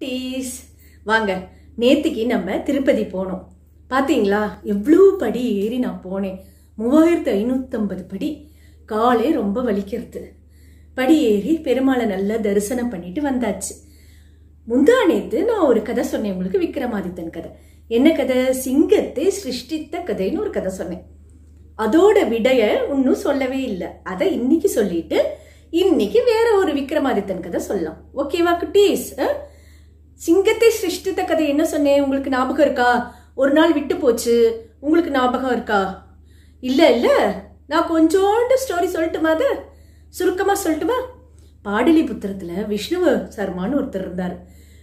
குட்டீஸ் வாங்க நேத்திக்கு நம்ம திருப்பதி போனோம் பாத்தீங்களா எவ்வளோ படி ஏறி நான் போனேன் மூவாயிரத்து ஐநூற்றம்பது படி காலே ரொம்ப வலிக்கிறது படி ஏறி பெருமாளை நல்லா தரிசனம் பண்ணிட்டு வந்தாச்சு முந்தா நேத்து நான் ஒரு கதை சொன்னேன் உங்களுக்கு விக்ரமாதித்தன் கதை என்ன கதை சிங்கத்தை சிருஷ்டித்த கதைன்னு ஒரு கதை சொன்னேன் அதோட விடைய இன்னும் சொல்லவே இல்லை அதை இன்னைக்கு சொல்லிட்டு இன்னைக்கு வேற ஒரு விக்ரமாதித்தன் கதை சொல்லலாம் ஓகேவா குட்டீஸ் அஹ்? சிங்கத்தை சிருஷ்டித்த கதை என்ன சொன்னேன் உங்களுக்கு ஞாபகம் இருக்கா ஒரு நாள் விட்டு போச்சு உங்களுக்கு ஞாபகம் இருக்கா இல்ல இல்ல நான் கொஞ்சோண்டு ஸ்டோரி சொல்லட்டுமா அது சுருக்கமா சொல்லட்டுமா பாடலிபுத்திரத்துல விஷ்ணுவ சர்மான்னு ஒருத்தர் இருந்தார்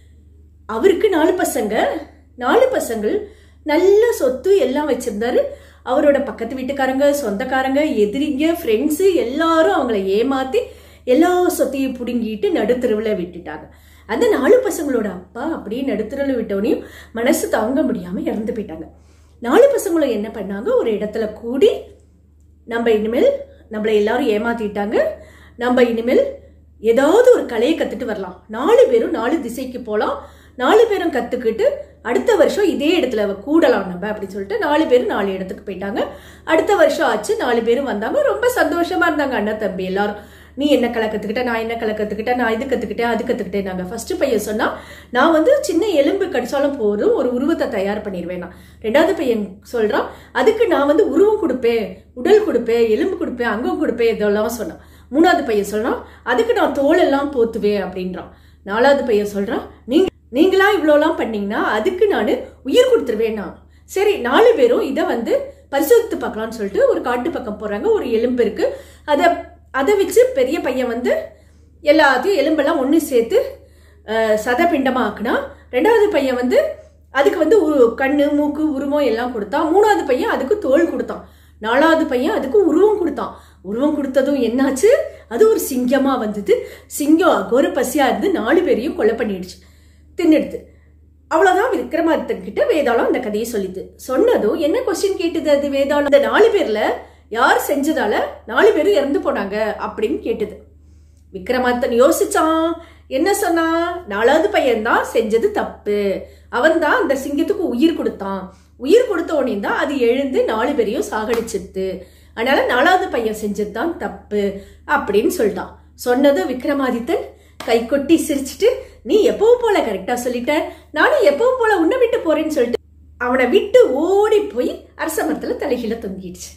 அவருக்கு நாலு பசங்க நாலு பசங்கள் நல்ல சொத்து எல்லாம் வச்சிருந்தாரு அவரோட பக்கத்து வீட்டுக்காரங்க சொந்தக்காரங்க எதிரிங்க ஃப்ரெண்ட்ஸு எல்லாரும் அவங்கள ஏமாத்தி எல்லா சொத்தையும் பிடுங்கிட்டு நடுத்தருவில் விட்டுட்டாங்க அந்த நாலு பசங்களோட அப்பா அப்படியே நடுத்தருவில் விட்டவனையும் மனசு தாங்க முடியாம இறந்து போயிட்டாங்க நாலு பசங்களும் என்ன பண்ணாங்க ஒரு இடத்துல கூடி நம்ம இனிமேல் நம்மளை எல்லாரும் ஏமாத்திட்டாங்க நம்ம இனிமேல் ஏதாவது ஒரு கலையை கத்துட்டு வரலாம் நாலு பேரும் நாலு திசைக்கு போகலாம் நாலு பேரும் கத்துக்கிட்டு அடுத்த வருஷம் இதே இடத்துல கூடலாம் நம்ம அப்படின்னு சொல்லிட்டு நாலு பேரும் நாலு இடத்துக்கு போயிட்டாங்க அடுத்த வருஷம் ஆச்சு நாலு பேரும் வந்தாங்க ரொம்ப சந்தோஷமா இருந்தாங்க அண்ணன் தம்பி எல்லாரும் நீ என்ன கலை கத்துக்கிட்ட நான் என்ன கலை கத்துக்கிட்டேன் நான் இது கத்துக்கிட்டேன் அது கத்துக்கிட்டேன் நாங்க ஃபர்ஸ்ட் பையன் சொன்னா நான் வந்து சின்ன எலும்பு கடிச்சாலும் போதும் ஒரு உருவத்தை தயார் பண்ணிடுவேன் நான் ரெண்டாவது பையன் சொல்றான் அதுக்கு நான் வந்து உருவம் கொடுப்பேன் உடல் கொடுப்பேன் எலும்பு கொடுப்பேன் அங்கம் கொடுப்பேன் இதெல்லாம் சொன்னான் மூணாவது பையன் சொல்றான் அதுக்கு நான் தோல் எல்லாம் போத்துவேன் அப்படின்றான் நாலாவது பையன் சொல்றான் நீங்க நீங்களா இவ்வளோலாம் பண்ணீங்கன்னா அதுக்கு நான் உயிர் கொடுத்துருவேன் நான் சரி நாலு பேரும் இதை வந்து பரிசோதித்து பார்க்கலாம்னு சொல்லிட்டு ஒரு காட்டு பக்கம் போறாங்க ஒரு எலும்பு இருக்கு அதை அதை வச்சு பெரிய பையன் வந்து எல்லாத்தையும் எலும்பெல்லாம் ஒன்று சேர்த்து அஹ், சதபிண்டமா ஆக்குனா ரெண்டாவது பையன் வந்து அதுக்கு வந்து ஒரு கண்ணு மூக்கு உருவம் எல்லாம் கொடுத்தான் மூணாவது பையன் அதுக்கு தோல் கொடுத்தான் நாலாவது பையன் அதுக்கு உருவம் கொடுத்தான் உருவம் கொடுத்ததும் என்னாச்சு அது ஒரு சிங்கமா வந்தது சிங்கம் அகோர பசியா இருந்து நாலு பேரையும் கொலை பண்ணிடுச்சு தின்னுடுது அவ்வளவுதான் விக்ரமாதித்தன் கிட்ட வேதாளம் அந்த கதையை சொல்லிது சொன்னதும் என்ன கொஸ்டின் கேட்டது அது வேதாளம் அந்த நாலு பேர்ல யார் செஞ்சதால நாலு பேரும் இறந்து போனாங்க அப்படின்னு கேட்டது விக்ரமாதித்தன் யோசிச்சான் என்ன சொன்னா நாலாவது பையன் தான் செஞ்சது தப்பு அவன் தான் அந்த சிங்கத்துக்கு உயிர் கொடுத்தான் உயிர் கொடுத்த உடனே தான் அது எழுந்து நாலு பேரையும் சாகடிச்சிருது அதனால நாலாவது பையன் செஞ்சது தான் தப்பு அப்படின்னு சொல்லிட்டான் சொன்னது விக்ரமாதித்தன் கை கொட்டி சிரிச்சிட்டு நீ எப்பவும் போல கரெக்டா சொல்லிட்ட நானும் எப்பவும் போல உன்னை விட்டு போறேன்னு சொல்லிட்டு அவனை விட்டு ஓடி போய் அரச மரத்துல தலைகீழ தொங்கிடுச்சு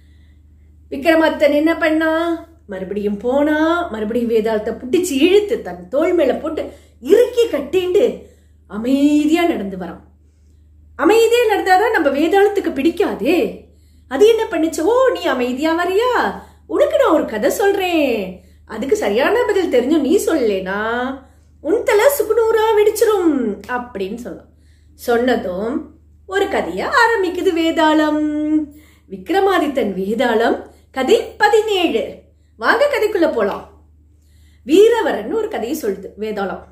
விக்ரமாதித்தன் என்ன பண்ணா மறுபடியும் போனா மறுபடியும் வேதாளத்தை புடிச்சு இழுத்து தன் தோள் மேல போட்டு இறுக்கி கட்டிண்டு அமைதியா நடந்து வரான் அமைதியா நடந்தாதான் நம்ம வேதாளத்துக்கு பிடிக்காதே அது என்ன பண்ணுச்சு ஓ நீ அமைதியா வரியா உனக்கு நான் ஒரு கதை சொல்றேன் அதுக்கு சரியான பதில் தெரிஞ்சும் நீ சொல்லலேனா உன் தலை சுக்குநூறா வெடிச்சிரும் அப்படின்னு சொன்னான் சொன்னதும் ஒரு கதையா ஆரம்பிக்குது வேதாளம் விக்ரமாதித்தன் வேதாளம் கதை பதினேழு வாங்க கதைக்குள்ள போலாம் வீரவரன் ஒரு கதையை சொல்லுது வேதாளம்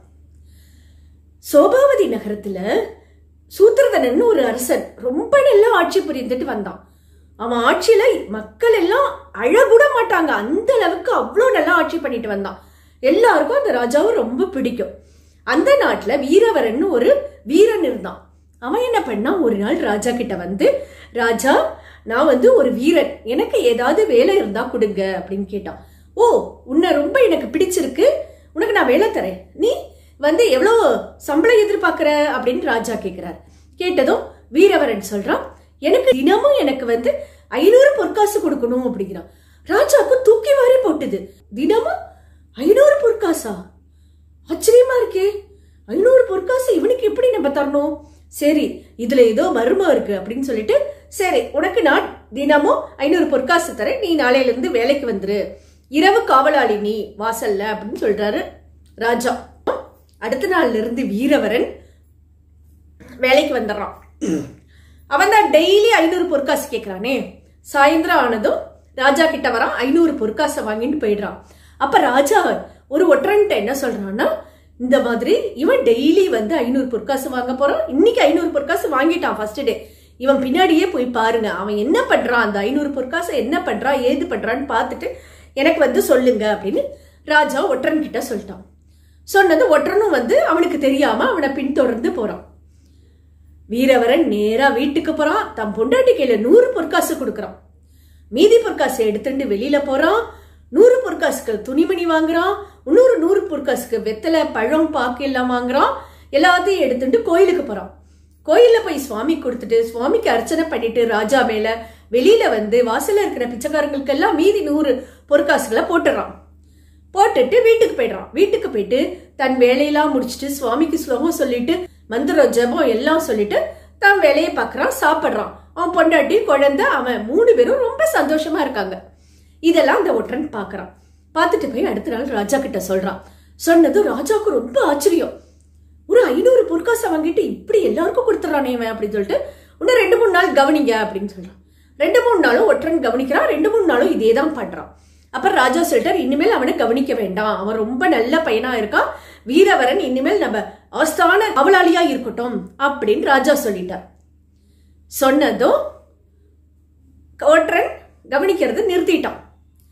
சோபாவதி நகரத்துல சூத்திரதனன் ஒரு அரசன் ரொம்ப நல்லா ஆட்சி புரிந்துட்டு வந்தான் அவன் ஆட்சியில மக்கள் எல்லாம் அழக்கூட மாட்டாங்க அந்த அளவுக்கு அவ்வளோ நல்லா ஆட்சி பண்ணிட்டு வந்தான் எல்லாருக்கும் அந்த ராஜாவை ரொம்ப பிடிக்கும் அந்த நாட்டுல வீரவரன் ஒரு வீரன் இருந்தான் அவன் என்ன பண்ணான் ஒரு நாள் ராஜா கிட்ட வந்து ராஜா நான் வந்து ஒரு வீரன் எனக்கு ஏதாவது வேலை இருந்தா கொடுங்க அப்படின்னு கேட்டான் ஓ உன்னை ரொம்ப எனக்கு பிடிச்சிருக்கு உனக்கு நான் வேலை தரேன் நீ வந்து எவ்வளோ சம்பளம் எதிர்பார்க்கற அப்படின்னு ராஜா கேட்கிறார் கேட்டதும் வீரவரன் சொல்றான் எனக்கு தினமும் எனக்கு வந்து ஐநூறு பொற்காசு கொடுக்கணும் அப்படிங்கிறான் ராஜாவுக்கு தூக்கி வாரி போட்டுது தினமும் ஐநூறு பொற்காசா ஆச்சரியமா இருக்கே ஐநூறு பொற்காசு இவனுக்கு எப்படி நம்ம தரணும் சரி இதுல ஏதோ மர்மம் இருக்கு அப்படின்னு சொல்லிட்டு சரி உனக்கு நான் தினமும் ஐநூறு பொற்காசு தரேன் நீ நாளையில இருந்து வேலைக்கு வந்துரு இரவு காவலாளி நீ வாசல்ல அப்படின்னு சொல்றாரு ராஜா அடுத்த நாள்ல இருந்து வீரவரன் வேலைக்கு வந்துடுறான் அவன் தான் டெய்லி ஐநூறு பொற்காசு கேட்கறானே சாயந்தரம் ஆனதும் ராஜா கிட்ட வரான் ஐநூறு பொற்காசை வாங்கிட்டு போயிடுறான் அப்ப ராஜா ஒரு ஒற்றன்ட்ட என்ன சொல்றான்னா இந்த மாதிரி இவன் டெய்லி வந்து ஐநூறு பொற்காசு வாங்க போறான் இன்னைக்கு ஐநூறு பொற்காசு வாங்கிட்டான் ஃபர்ஸ்ட் டே இவன் பின்னாடியே போய் பாருங்க அவன் என்ன பண்றான் அந்த ஐநூறு பொற்காசை என்ன பண்றான் ஏது பண்றான்னு பார்த்துட்டு எனக்கு வந்து சொல்லுங்க அப்படின்னு ராஜா ஒற்றன் கிட்ட சொல்லிட்டான் சொன்னது ஒற்றனும் வந்து அவனுக்கு அவனுக்கு தெரியாம அவனை பின்தொடர்ந்து போறான் வீரவரன் நேரா வீட்டுக்கு போறான் தன் பொண்டாட்டி கையில நூறு பொற்காசு கொடுக்கறான் மீதி பொற்காசை எடுத்துட்டு வெளியில போறான் நூறு பொற்காசுக்கு துணிமணி வாங்குறான் இன்னொரு நூறு பொற்காசுக்கு வெத்தலை பழம் பாக்கு எல்லாம் வாங்குறான் எல்லாத்தையும் எடுத்துட்டு கோயிலுக்கு போறான் கோயில்ல போய் சுவாமி கொடுத்துட்டு சுவாமிக்கு அர்ச்சனை பண்ணிட்டு ராஜா மேல வெளியில வந்து வாசல்ல இருக்கிற பிச்சைக்காரங்களுக்கு எல்லாம் மீதி நூறு பொற்காசுகளை போட்டுறான் போட்டுட்டு வீட்டுக்கு போயிடுறான் வீட்டுக்கு போயிட்டு தன் வேலையெல்லாம் முடிச்சிட்டு சுவாமிக்கு ஸ்லோகம் சொல்லிட்டு மந்திர ஜபம் எல்லாம் சொல்லிட்டு தன் வேலையை பார்க்கறான் சாப்பிடுறான் அவன் பொண்டாட்டி குழந்தை அவன் மூணு பேரும் ரொம்ப சந்தோஷமா இருக்காங்க இதெல்லாம் அந்த ஒற்றன் பார்க்கறான் பார்த்துட்டு போய் அடுத்த நாள் ராஜா கிட்ட சொல்றான் சொன்னதும் ராஜாவுக்கு ரொம்ப ஆச்சரியம் ஒரு ஐநூறு பொற்காசை வாங்கிட்டு இப்படி எல்லாருக்கும் கொடுத்துட்றானே இவன் அப்படின்னு சொல்லிட்டு இன்னும் ரெண்டு மூணு நாள் கவனிங்க அப்படின்னு சொல்றான் ரெண்டு மூணு நாளும் ஒற்றன் கவனிக்கிறான் ரெண்டு மூணு நாளும் இதே தான் பண்றான் அப்புறம் ராஜா சொல்லிட்டார் இனிமேல் அவனை கவனிக்க வேண்டாம் அவன் ரொம்ப நல்ல பையனா இருக்கான் வீரவரன் இனிமேல் நம்ம ஆஸ்தான அவளாளியா இருக்கட்டும் அப்படின்னு ராஜா சொல்லிட்டார் சொன்னதும் ஒற்றன் கவனிக்கிறது நிறுத்திட்டான்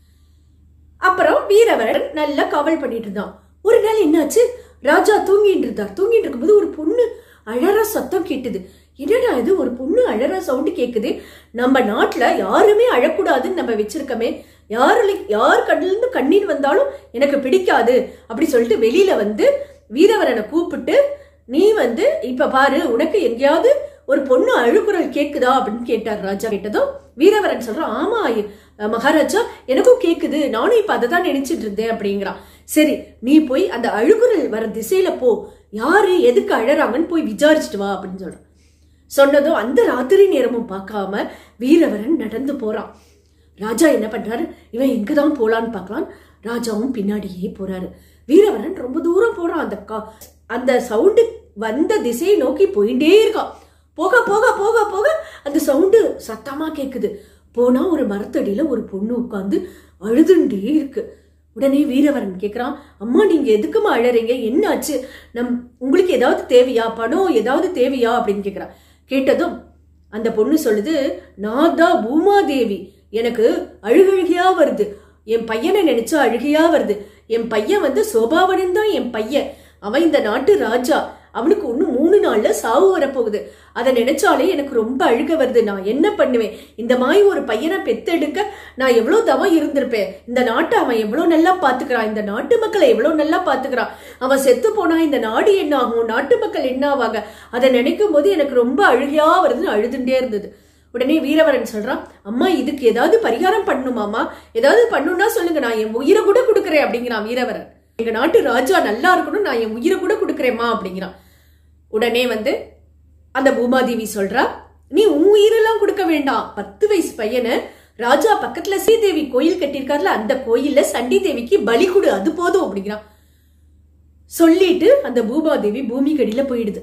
அப்புறம் வீரவரன் நல்லா காவல் பண்ணிட்டு இருந்தான் ஒரு நாள் என்னாச்சு ராஜா தூங்கிட்டு இருந்தார் தூங்கிட்டு இருக்கும்போது ஒரு பொண்ணு அழற சத்தம் கேட்டுது என்னடா இது ஒரு பொண்ணு அழற சவுண்டு கேக்குது நம்ம நாட்டுல யாருமே அழக்கூடாதுன்னு நம்ம வச்சிருக்கோமே யாரு யார் கண்ணிலிருந்து கண்ணீர் வந்தாலும் எனக்கு பிடிக்காது அப்படி சொல்லிட்டு வெளியில வந்து வீரவரனை கூப்பிட்டு நீ வந்து இப்ப பாரு உனக்கு எங்கேயாவது ஒரு பொண்ணு அழுகுரல் கேக்குதா அப்படின்னு கேட்டார் ராஜா கேட்டதும் வீரவரன் சொல்றான் ஆமா அஹ் மகாராஜா எனக்கும் கேக்குது நானும் இப்ப அதை தான் நினைச்சிட்டு இருந்தேன் அப்படிங்கிறான் சரி நீ போய் அந்த அழுகுரல் வர திசையில போ யாரு எதுக்கு அழறாங்கன்னு போய் விசாரிச்சுட்டு வா அப்படின்னு சொல்றான் சொன்னதும் அந்த ராத்திரி நேரமும் பார்க்காம வீரவரன் நடந்து போறான் ராஜா என்ன பண்றாரு இவன் எங்கதான் போலான்னு பார்க்கலாம் ராஜாவும் பின்னாடியே போறாரு வீரவரன் ரொம்ப தூரம் போறான் அந்த கா- அந்த சவுண்டு வந்த திசையை நோக்கி போயிட்டே இருக்கான் போக போக போக போக அந்த சவுண்டு சத்தமா கேக்குது போனா ஒரு மரத்தடியில ஒரு பொண்ணு உட்காந்து அழுதுண்டே இருக்கு உடனே வீரவரன் கேக்குறான் அம்மா நீங்க எதுக்குமா அழறீங்க என்னாச்சு நம் உங்களுக்கு ஏதாவது தேவையா பணம் ஏதாவது தேவையா அப்படின்னு கேக்குறான் கேட்டதும் அந்த பொண்ணு சொல்லுது நான் தான் பூமாதேவி எனக்கு அழுகழுகையா வருது என் பையனை நினைச்சா அழுகையா வருது என் பையன் வந்து சோபாவனன் தான் என் பையன் அவன் இந்த நாட்டு ராஜா அவனுக்கு இன்னும் மூணு நாள்ல சாவு வரப்போகுது அதை நினைச்சாலே எனக்கு ரொம்ப அழுக வருது நான் என்ன பண்ணுவேன் இந்த மாதிரி ஒரு பையனை பெத்தெடுக்க நான் எவ்வளவு தவம் இருந்திருப்பேன் இந்த நாட்டை அவன் எவ்வளவு நல்லா பாத்துக்கிறான் இந்த நாட்டு மக்களை எவ்வளவு நல்லா பாத்துக்கிறான் அவன் செத்து போனா இந்த நாடு என்ன ஆகும் நாட்டு மக்கள் என்ன ஆவாங்க அதை நினைக்கும் போது எனக்கு ரொம்ப அழுகையா வருதுன்னு அழுதுண்டே இருந்தது உடனே வீரவரன் சொல்றான் அம்மா இதுக்கு ஏதாவது பரிகாரம் பண்ணணுமாமா ஏதாவது பண்ணுன்னா சொல்லுங்க நான் என் உயிரை கூட கொடுக்குறேன் அப்படிங்கிறான் வீரவரன் எங்க நாட்டு ராஜா நல்லா இருக்கணும் நான் என் உயிரை கூட கொடுக்குறேம்மா அப்படிங்கிறான் உடனே வந்து அந்த பூமாதேவி சொல்றா நீ உன் உயிரெல்லாம் கொடுக்க வேண்டாம் பத்து வயசு பையனை ராஜா பக்கத்துல ஸ்ரீதேவி கோயில் கட்டியிருக்காருல அந்த கோயில்ல சண்டி தேவிக்கு பலி கொடு அது போதும் அப்படிங்கிறான் சொல்லிட்டு அந்த பூமாதேவி பூமி கடியில போயிடுது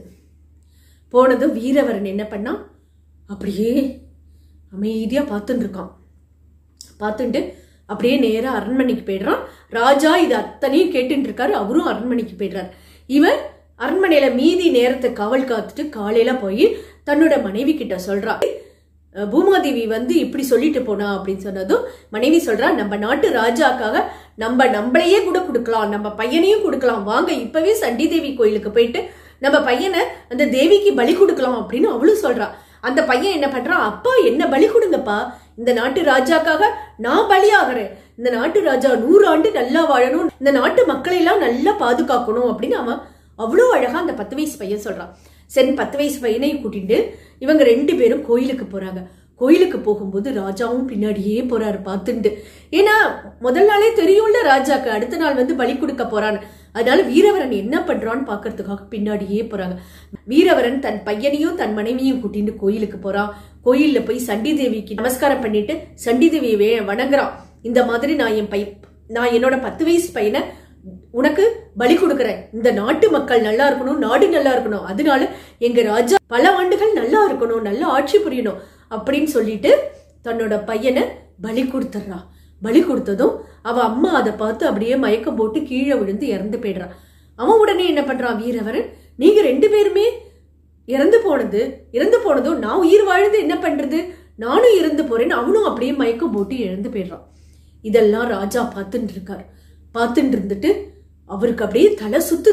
போனதும் வீரவரன் என்ன பண்ணான் அப்படியே அமைதியா பார்த்துட்டு இருக்கான் பார்த்துட்டு அப்படியே நேரா அரண்மனைக்கு போயிடுறான் ராஜா இது அத்தனையும் கேட்டுட்டு இருக்காரு அவரும் அரண்மனைக்கு போயிடுறாரு இவன் அரண்மனையில மீதி நேரத்தை காவல் காத்துட்டு காலையில போய் தன்னோட மனைவி கிட்ட சொல்றா அஹ் பூமாதேவி வந்து இப்படி சொல்லிட்டு போனா அப்படின்னு சொன்னதும் மனைவி சொல்றா நம்ம நாட்டு ராஜாக்காக நம்ம நம்மளையே கூட கொடுக்கலாம் நம்ம பையனையும் கொடுக்கலாம் வாங்க இப்பவே சண்டி தேவி கோயிலுக்கு போயிட்டு நம்ம பையனை அந்த தேவிக்கு பலி கொடுக்கலாம் அப்படின்னு அவளும் சொல்றா அந்த பையன் என்ன பண்றான் அப்பா என்ன பலி கொடுங்கப்பா இந்த நாட்டு ராஜாக்காக நான் பலியாகிறேன் இந்த நாட்டு ராஜா நூறு ஆண்டு நல்லா வாழணும் இந்த நாட்டு மக்களை எல்லாம் நல்லா பாதுகாக்கணும் அப்படின்னு அவன் அவ்வளோ அழகா அந்த பத்து வயசு பையன் சொல்றான் சரி பத்து வயசு பையனையும் கூட்டிட்டு இவங்க ரெண்டு பேரும் கோயிலுக்கு போறாங்க கோயிலுக்கு போகும்போது ராஜாவும் பின்னாடியே போறாரு பார்த்துண்டு ஏன்னா முதல் நாளே தெரியும்ல ராஜாக்கு அடுத்த நாள் வந்து பலி கொடுக்க போறான்னு அதனால வீரவரன் என்ன பண்றான்னு பாக்குறதுக்காக பின்னாடியே போறாங்க வீரவரன் தன் பையனையும் தன் மனைவியும் கூட்டிட்டு கோயிலுக்கு போறான் கோயில்ல போய் சண்டி தேவிக்கு நமஸ்காரம் பண்ணிட்டு சண்டி தேவியை வே- வணங்குறான் இந்த மாதிரி நான் என் பை நான் என்னோட பத்து வயசு பையனை உனக்கு பலி கொடுக்கறேன் இந்த நாட்டு மக்கள் நல்லா இருக்கணும் நாடு நல்லா இருக்கணும் அதனால எங்க ராஜா பல ஆண்டுகள் நல்லா இருக்கணும் நல்லா ஆட்சி புரியணும் அப்படின்னு சொல்லிட்டு தன்னோட பையனை பலி கொடுத்துட்றா பலி கொடுத்ததும் அவ அம்மா அதை பார்த்து அப்படியே மயக்கம் போட்டு கீழே விழுந்து இறந்து போயிடுறான் அவன் உடனே என்ன பண்றான் வீரவரன் நீங்க ரெண்டு பேருமே இறந்து போனது இறந்து போனதும் நான் உயிர் வாழ்ந்து என்ன பண்றது நானும் இறந்து போறேன்னு அவனும் அப்படியே மயக்கம் போட்டு இறந்து போயிடுறான் இதெல்லாம் ராஜா பார்த்துட்டு இருக்கார் பார்த்துட்டு இருந்துட்டு அவருக்கு அப்படியே தலை சுத்துது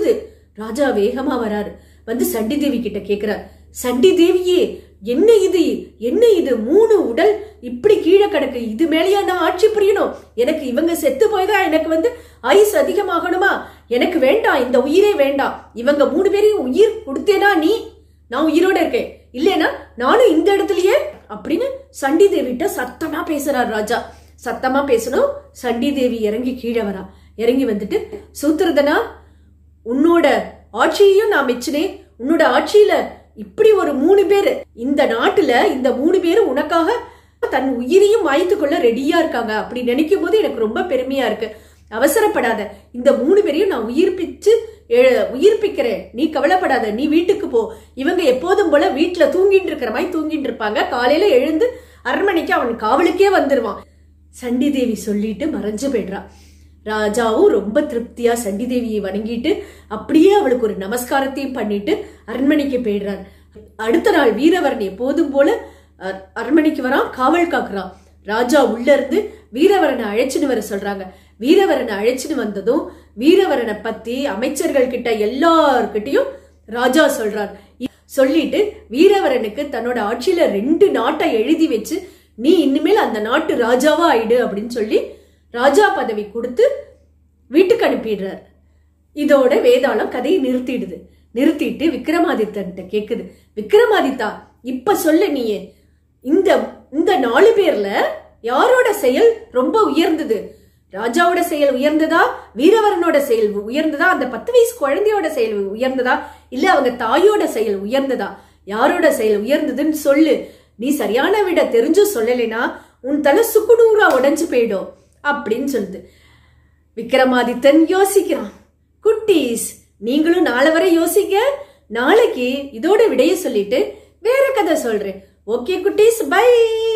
ராஜா வேகமா வராரு வந்து சண்டி தேவி கிட்ட கேக்குறார் சண்டி தேவியே என்ன இது என்ன இது மூணு உடல் இப்படி கீழே கிடக்கு இது மேலேயா நான் ஆட்சி புரியணும் எனக்கு இவங்க செத்து போய்தான் எனக்கு வந்து ஐஸ் அதிகமாகணுமா எனக்கு வேண்டாம் இந்த உயிரே வேண்டாம் இவங்க மூணு பேரையும் உயிர் கொடுத்தேனா நீ நான் உயிரோட இருக்கேன் இல்லைனா நானும் இந்த இடத்துலயே அப்படின்னு சண்டி தேவிட்ட சத்தமா பேசுறார் ராஜா சத்தமா பேசணும் சண்டி தேவி இறங்கி கீழே வரா இறங்கி வந்துட்டு சூத்திரதனா உன்னோட ஆட்சியையும் நான் மெச்சினேன் உன்னோட ஆட்சியில இப்படி ஒரு மூணு பேர் இந்த நாட்டுல இந்த மூணு பேரும் உனக்காக தன் உயிரையும் மாய்த்து கொள்ள ரெடியா இருக்காங்க அப்படி நினைக்கும் போது எனக்கு ரொம்ப பெருமையா இருக்கு அவசரப்படாத இந்த மூணு பேரையும் நான் உயிர்ப்பிச்சு எ- உயிர்ப்பிக்கிறேன் நீ கவலைப்படாத நீ வீட்டுக்கு போ இவங்க எப்போதும் போல வீட்டுல தூங்கிட்டு இருக்கிற மாதிரி தூங்கிட்டு இருப்பாங்க காலையில எழுந்து அரண்மனைக்கு அவன் காவலுக்கே வந்துருவான் சண்டி தேவி சொல்லிட்டு மறைஞ்சு போயிடுறா ராஜாவும் ரொம்ப திருப்தியா சண்டி தேவியை வணங்கிட்டு அப்படியே அவளுக்கு ஒரு நமஸ்காரத்தையும் பண்ணிட்டு அரண்மனைக்கு போயிடுறார் அடுத்த நாள் வீரவரன் எப்போதும் போல அ- அரண்மனைக்கு வரான் காவல் காக்குறான் ராஜா உள்ள இருந்து வீரவரனை அழைச்சிட்டு வர சொல்றாங்க வீரவரனை அழைச்சிட்டு வந்ததும் வீரவரனை பத்தி அமைச்சர்கள் கிட்ட எல்லார்கிட்டயும் ராஜா சொல்றார் இ- சொல்லிட்டு வீரவரனுக்கு தன்னோட ஆட்சியில ரெண்டு நாட்டை எழுதி வச்சு நீ இனிமேல் அந்த நாட்டு ராஜாவா ஆயிடு அப்படின்னு சொல்லி ராஜா பதவி கொடுத்து வீட்டுக்கு அனுப்பிடுறார் இதோட வேதாளம் கதையை நிறுத்திடுது நிறுத்திட்டு விக்ரமாதித்தன்ட்ட கேக்குது விக்ரமாதித்தா இப்ப சொல்லு நீயே இந்த இந்த நாலு பேர்ல யாரோட செயல் ரொம்ப உயர்ந்தது ராஜாவோட செயல் உயர்ந்ததா வீரவரனோட செயல் உயர்ந்ததா அந்த பத்து வயசு குழந்தையோட செயல் உயர்ந்ததா இல்ல அவங்க தாயோட செயல் உயர்ந்ததா யாரோட செயல் உயர்ந்ததுன்னு சொல்லு நீ சரியான விட தெரிஞ்சும் சொல்லலைனா உன் தலை சுக்குநூறா உடைஞ்சு போயிடும் அப்படின்னு சொல்லுது விக்ரமாதித்தன் யோசிக்கிறான் குட்டீஸ் நீங்களும் நாளை வரை யோசிக்க நாளைக்கு இதோட விடைய சொல்லிட்டு வேற கதை சொல்றேன் ஓகே குட்டீஸ் பை